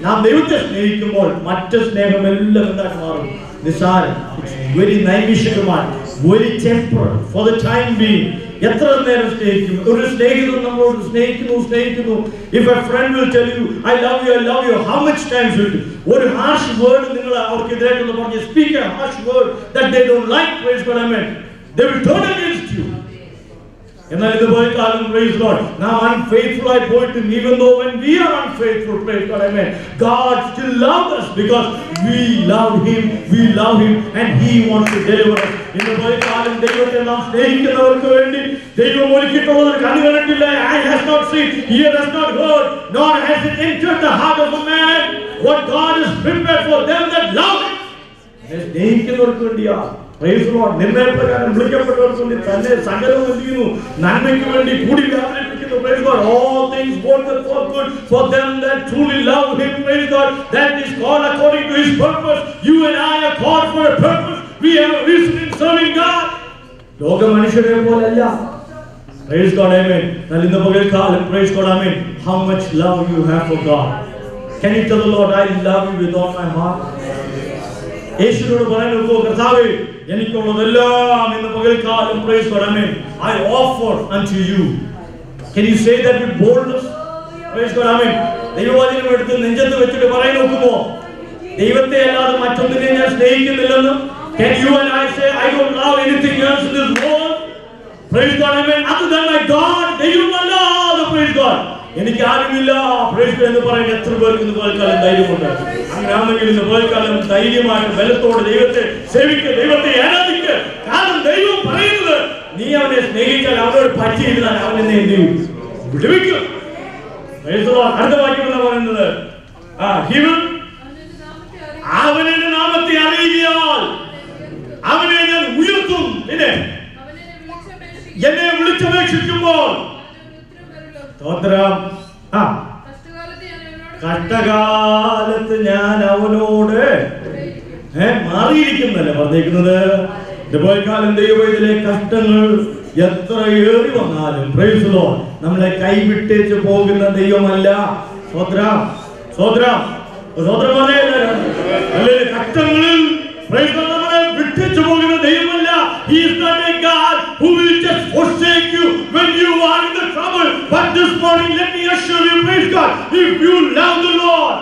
നാം ദൈവത്തെ സ്നേഹിക്കുമ്പോൾ മറ്റ് സ്നേഹമെല്ലാം എന്താക്കി മാറും നിസാരം വെരി നൈമിഷികമാണ് very temper for the time being എത്ര നേരം സ്നേഹിക്കും ഒരു സ്നേഹിതൻ നമ്മളോട് സ്നേഹിക്കുന്നു സ്നേഹിക്കുന്നു if a friend will tell you I love you I love you how much times will ഒരു ഹാർഷ് വേർഡ് നിങ്ങൾ അവർക്കെതിരായിട്ടൊന്ന് പറഞ്ഞ് speak a harsh word that they don't like praise God amen they will turn against you എന്നാൽ ഇതുപോലെ കാലം praise Lord നാം unfaithful ആയി പോയിട്ടും even though when we are unfaithful praise God amen God still loves us because we love him we love him and he wants to deliver us ഇതുപോലെ കാലം ദൈവത്തെ നാം സ്നേഹിക്കുന്നവർക്ക് വേണ്ടി ദൈവം ഒരുക്കിയിട്ടുള്ളത് കണ്ണു കണ്ടിട്ടില്ല eye has not seen ear has not heard nor has it entered the heart of a man what God has prepared for them that love him എന്നെ സ്നേഹിക്കുന്നവർക്ക് വേണ്ടിയാ Praise the Lord. നിർണയപ്രകാരം വിളിക്കപ്പെട്ടവർക്ക് വേണ്ടി തന്നെ സകലവും എന്ത് ചെയ്യുന്നു നന്മയ്ക്ക് വേണ്ടി കൂടി വ്യാപരിപ്പിക്കുന്നു Praise God. All things work for good for them that truly love Him. Praise God. That is called according to His purpose. You and I are called for a purpose. We have a reason in serving God. ലോക മനുഷ്യരെ പോലല്ല Praise God, Amen. എന്നാൽ ഇന്ന് പകൽക്കാലം Praise God, Amen. How much love you have for God. Can you tell the Lord, I love you with all my heart? യേശുവിനോട് പറയാൻ നോക്കൂ കർത്താവേ എനിക്കുള്ളതെല്ലാം ഇന്ന് പകൽക്കാലം praise God, Amen. I offer unto you. Can you say that with boldness? Praise God, Amen. ദൈവവചനം എടുത്ത് നെഞ്ചത്ത് വെച്ചിട്ട് പറയാൻ നോക്കുമോ ദൈവത്തെ അല്ലാതെ മറ്റൊന്നിനെ ഞാൻ സ്നേഹിക്കുന്നില്ലെന്ന് Can you and I say I don't love anything else in this world? Praise God, Amen. Other than my God, ദൈവമല്ലാതെ praise God. എനിക്ക് ആരുമില്ല praise God എന്ന് പറയാൻ എത്ര പേർക്ക് ഇന്ന് പകൽക്കാലം ധൈര്യമുണ്ട് അങ്ങനെയാണെങ്കിൽ ഇന്ന് പകൽക്കാലം ധൈര്യമായിട്ട് ബലത്തോടെ ദൈവത്തെ സേവിക്കുക ദൈവത്തെ ആരാധിക്കുക കാരണം ദൈവം പറയുന്നത് നീ അവനെ സ്നേഹിച്ചാൽ അവനോട് പറ്റിയിരുന്നാൽ അവൻ എന്നെ എന്ത് ചെയ്യും വിടുവിക്കും Praise the Lord. അടുത്ത വാക്യമല്ല പറയുന്നത് ആ he will അവന്റെ നാമത്തെ അറിയിക്കും. അവന്റെ നാമത്തെ അറിയിയാൽ അവനെ ഞാൻ ഉയർത്തും പിന്നെ അവനെ വിളിച്ചപേക്ഷിക്കും. എന്നെ വിളിച്ചപേക്ഷിക്കുമ്പോൾ അവന് ഉത്തരം അരുളും. സ്തോത്രം ആ കഷ്ടകാലത്ത് ഞാൻ അവനോട് കഷ്ടകാലത്ത് ഞാൻ അവനോട് ഏ മാറിയിരിക്കുന്നല്ലേ പറഞ്ഞേക്കുന്നത് ഇതുപോലെക്കാലം ദൈവത്തിലെ കഷ്ടങ്ങൾ എത്ര ഏറി വന്നാലും praise the Lord, നമ്മളെ കൈവിട്ടേച്ച് പോകുന്ന ദൈവമല്ല സ്വോത്രം സ്വോത്രം സ്വോത്രം പറഞ്ഞേ എല്ലാവരും. അല്ലേ കഷ്ടങ്ങളിൽ praise the Lord, നമ്മളെ വിട്ടേച്ച് പോകുന്ന ദൈവമല്ല He is not a God who will just forsake you when you are in the trouble. But this morning, let me assure you, praise God, if you love the Lord,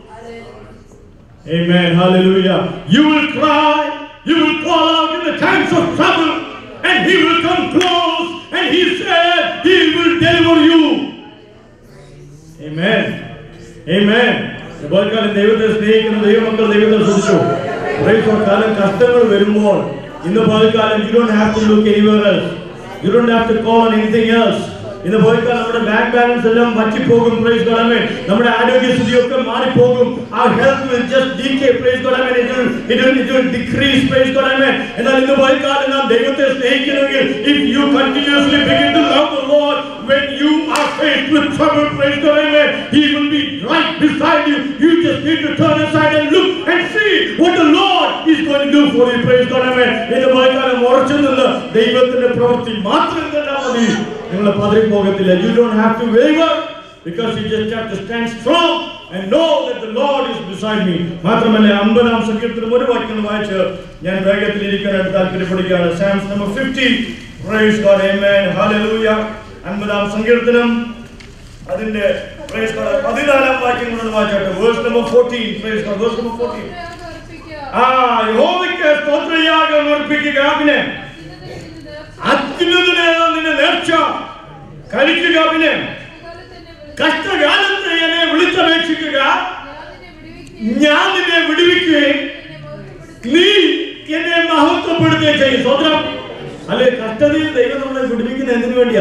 Amen. Hallelujah. You will cry. You will call out in the times of trouble. And He will come close. And He said, He will deliver you. Amen. Amen. ഇപ്പോഴക്കാലം ദൈവത്തെ സ്നേഹിക്കുന്ന ദൈവമക്കൾ ദൈവത്തെ ശ്രദ്ധിച്ചു കാലം കഷ്ടങ്ങൾ വരുമ്പോൾ ഇന്ന് പകൽക്കാലം you don't have to look anywhere else you don't have to call on anything else ഇന്ന് പോയിക്കാലം നമ്മുടെ ബാങ്ക് ബാലൻസ് എല്ലാം വറ്റിപ്പോകും പ്രൈസ് ഗോഡ് ആമേൻ നമ്മുടെ ആരോഗ്യസ്ഥിതിയൊക്കെ മാറിപ്പോകും ആ health will just decay praise God amen it will it will it will decrease praise God amen എന്നാൽ ഇന്ന് പോയിക്കാലം നാം ദൈവത്തെ സ്നേഹിക്കുന്നെങ്കിൽ if you continuously begin to love the Lord when you are faced with trouble praise God amen he will be right beside you you just need to turn aside and look and see what the Lord is going to do for you praise God amen ഇന്ന് പോയിക്കാലം ഉറച്ചു നിന്ന് ദൈവത്തിന്റെ പ്രവൃത്തി മാത്രം കണ്ടാൽ മതി നിങ്ങൾ പതറിപ്പോകത്തില്ല you don't have to waver because you just have to stand strong and know that the Lord is beside me മാത്രമല്ല അമ്പതാം സങ്കീർത്തനം ഒരു വാക്യം വായിച്ച് ഞാൻ വേഗത്തിൽ ഇരിക്കാനായിട്ട് താല്പര്യപ്പെടുകയാണ് Psalms number 50 praise God amen hallelujah അൻപതാം സങ്കീർത്തനം അതിന്റെ praise God, പതിനാലാം വാക്യം കൊണ്ട് വായിച്ചോട്ടെ verse number 14 praise God verse number 14 യാഗം അർപ്പിക്കുക. ആ യഹോവയ്ക്ക് സ്തോത്രയാഗം അർപ്പിക്കുക പിന്നെ ഇന്നത് ഇതിന് നേർച്ച. അത്യുന്നതനെ നിന്റെ നേർച്ച കഴിക്കുക പിന്നെ കഷ്ടകാലത്ത് എന്നെ വിളിച്ച് കഷ്ടകാലത്ത് എന്നെ വിളിച്ചപേക്ഷിക്കുക ഞാൻ നിന്നെ വിടുവിക്കുകയും ഞാൻ നിന്നെ വിടുവിക്കുകയും എന്നെ മഹത്വപ്പെടുത്തുകയും നീ എന്നെ മഹത്വപ്പെടുത്തുകയും ചെയ്യും സ്വന്തം അല്ലെ കഷ്ടതയിൽ ദൈവം നമ്മളെ വിടുവിക്കുന്ന എന്തിനു വേണ്ടിയാ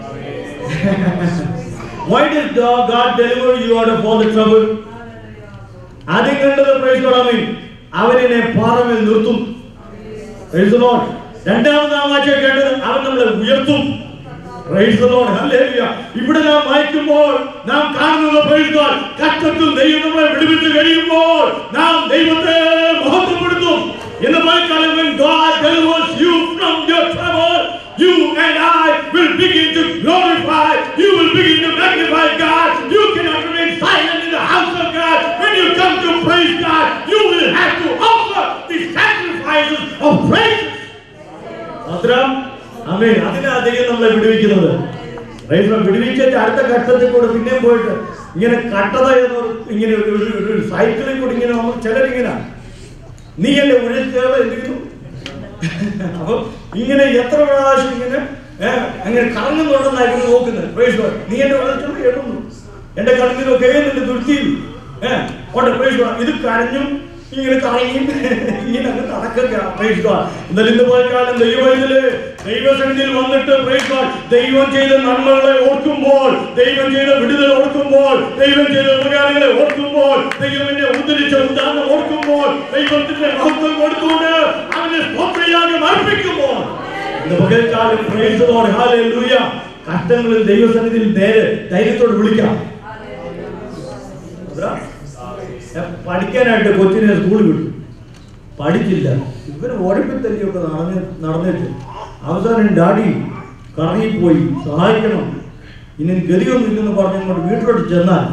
Why does God God deliver you out of all the trouble? ആദ്യം കണ്ടത് പ്രൈസ് കൊള്ളാമേ അവനെ പാറമേൽ നിർത്തും Praise the Lord. രണ്ടാമതാം വാക്യം കേട്ടത് അവൻ നമ്മളെ ഉയർത്തും Praise the Lord. Hallelujah. ഇവിടെ നാം വായിക്കുമ്പോൾ നാം കാണുന്നത് praise God. കഷ്ടത്തിൽ ദൈവം നമ്മളെ വിടുവിച്ച് കഴിയുമ്പോൾ നാം ദൈവത്തെ മഹത്വപ്പെടുത്തും എന്ന് വായിക്കാലം when God delivers you from your trouble you and I will begin to glorify you will begin to magnify God you cannot remain silent in the house of God when അമ്മേ അതിനാ ദൈവം നമ്മളെ വിടുവിക്കുന്നത് Praise God. വിടുവിച്ചിട്ട് അടുത്ത ഘട്ടത്തിൽ കൂടെ പിന്നെയും പോയിട്ട് ഇങ്ങനെ കട്ടത എന്ന് ഒരു- ഇങ്ങനെ ഒരു ഒരു- ഒരു സൈക്കിളിൽ കൂടി ഇങ്ങനെ നമ്മൾ ചിലരിങ്ങനെ നീ എന്നെ ഉഴച്ചേർന്ന് എന്തെങ്കിലും അപ്പൊ ഇങ്ങനെ എത്ര പ്രാവശ്യം ഇങ്ങനെ ഏ, അങ്ങനെ കറങ്ങുന്നുണ്ടെന്നായിരുന്നു നോക്കുന്നത് Praise God. നീ എന്നെ ഉഴച്ചെന്ന് എഴുതുന്നു എന്റെ കണ്ണിലൊക്കെ നിന്റെ ദുർത്തിയിൽ ഏഹ് ഓട്ടെ Praise God. ഇത് കരഞ്ഞും ഇങ്ങനെ കറങ്ങിയും ഇങ്ങനെ അങ്ങ് നടക്കുക Praise God. എന്നാൽ ഇന്ന് പോയ കാലം ദൈവത്തില് ദൈവസന്നിധിയിൽ വന്നിട്ട് Praise God. ദൈവം ചെയ്ത നന്മകളെ ഓർക്കുമ്പോൾ ദൈവം ചെയ്ത വിടുതൽ ഓർക്കുമ്പോൾ ദൈവം ചെയ്ത ഉപകാരങ്ങളെ ഓർക്കുമ്പോൾ ദൈവം എന്നെ ഉദ്ധരിച്ച ഉദാഹരണം ഓർക്കുമ്പോൾ ദൈവത്തിന്റെ മഹത്വം കൊടുത്തുകൊണ്ട് അവനെ സ്തോത്രയാഗം അർപ്പിക്കുമ്പോൾ ഇന്ന് പകൽക്കാലം Praise the Lord. Hallelujah. കഷ്ടങ്ങളിൽ ദൈവസന്നിധിയിൽ നേരെ ധൈര്യത്തോട് വിളിക്കാം ബ്രാ, ഞാൻ പഠിക്കാനായിട്ട് കൊച്ചിനെ സ്കൂളിൽ വിട്ടു പഠിച്ചില്ല ഇവര് ഓടിപ്പിത്തല്ലിയൊക്കെ നടന്ന് നടന്നിട്ട് അവസാനം ഡാഡി കറങ്ങിപ്പോയി സഹായിക്കണം ഇനി ഗതിയൊന്നും ഇല്ലെന്ന് പറഞ്ഞ് ഇങ്ങോട്ട് വീട്ടിലോട്ട് ചെന്നാൽ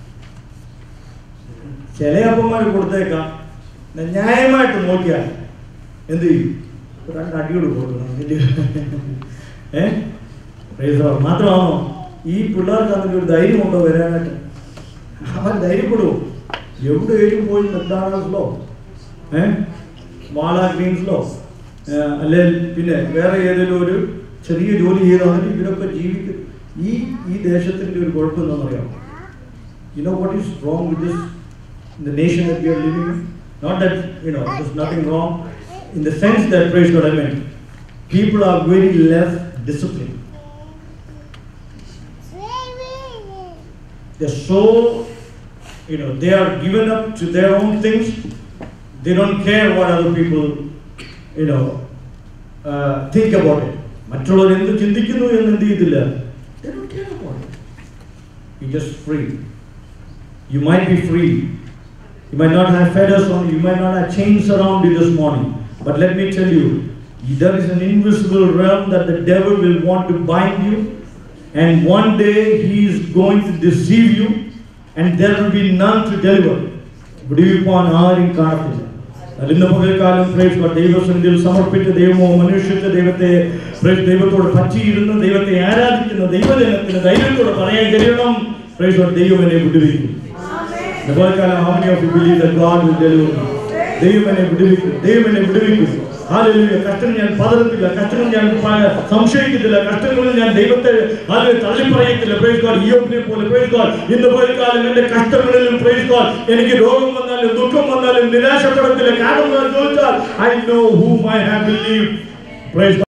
ചില അപ്പന്മാർ കൊടുത്തേക്കാം ഞാൻ ന്യായമായിട്ട് നോക്കിയാൽ എന്ത് ചെയ്യും ഒരു രണ്ട് അടിയോട് കൊടുക്കണം ഏ Praise the Lord. മാത്രമാണോ ഈ പിള്ളേർക്ക് അതിൻ്റെ ഒരു ധൈര്യമുണ്ടോ വരാനായിട്ട് അവൻ ധൈര്യപ്പെടുവോ എവിടെയും പോയി മെക്ഡാണൽസിലോ ഏ വാള ഗ്രീൻസിലോ അല്ലെ പിന്നെ വേറെ ഏതെങ്കിലും ഒരു ചെറിയ ജോലി ചെയ്താൽ ഇവരൊക്കെ ജീവിക്കും ഈ ഈ ദേശത്തിന്റെ ഒരു കുഴപ്പം എന്താണെന്നറിയാം you know what is wrong with this in the nation that we are living in? Not that, you know, there's nothing wrong in the sense that, praise God, I mean, people are very less disciplined. They're so, you know, they are given up to their own things. They don't care what other people, you know, uh, think about it. മറ്റുള്ളവർ എന്ത് ചിന്തിക്കുന്നു എന്ന് എന്ത് ചെയ്തില്ല They don't care about it. You're just free. You might be free. You might not have feathers on you, you might not have chains around you this morning. But let me tell you, there is an invisible realm that the devil will want to bind you. And one day he is going to deceive you, and there will be none to deliver. വിടുവിപ്പാൻ ആരും കാണത്തില്ല എന്നാൽ ഇന്ന് പകൽക്കാലം praise God ദൈവസന്നിധിയിൽ സമർപ്പിച്ച ദൈവമോ മനുഷ്യത്തെ ദൈവത്തെ praise ദൈവത്തോട് പറ്റിയിരുന്ന് ദൈവത്തെ ആരാധിക്കുന്ന ദൈവജനത്തിന് ധൈര്യത്തോടെ പറയാൻ കഴിയണം പ്രേസ് ഗോഡ് ദൈവം എന്നെ വിടുവിക്കും ഇന്ന് പകൽക്കാലം how many of you believe that God will deliver me? ദൈവം എന്നെ വിടുവിക്കും ദൈവം എന്നെ വിടുവിക്കും ഹാലലുയ കഷ്ടം ഞാൻ പതറത്തില്ല കഷ്ടം ഞാൻ പ- സംശയിക്കത്തില്ല കഷ്ടങ്ങളിൽ ഞാൻ ദൈവത്തെ അത് തള്ളിപ്പറയത്തില്ല പ്രൈസ് ഗോഡ് ഇയോബിനെ പോലെ പ്രൈസ് ഗോഡ് ഇന്ന് പോയിക്കാലം എന്റെ കഷ്ടങ്ങളിലും പ്രൈസ് ഗോഡ് എനിക്ക് രോഗം വന്നാലും ദുഃഖം വന്നാലും നിരാശപ്പെടത്തില്ല കാരണം എന്താണെന്ന് ചോദിച്ചാൽ I know whom I have believe price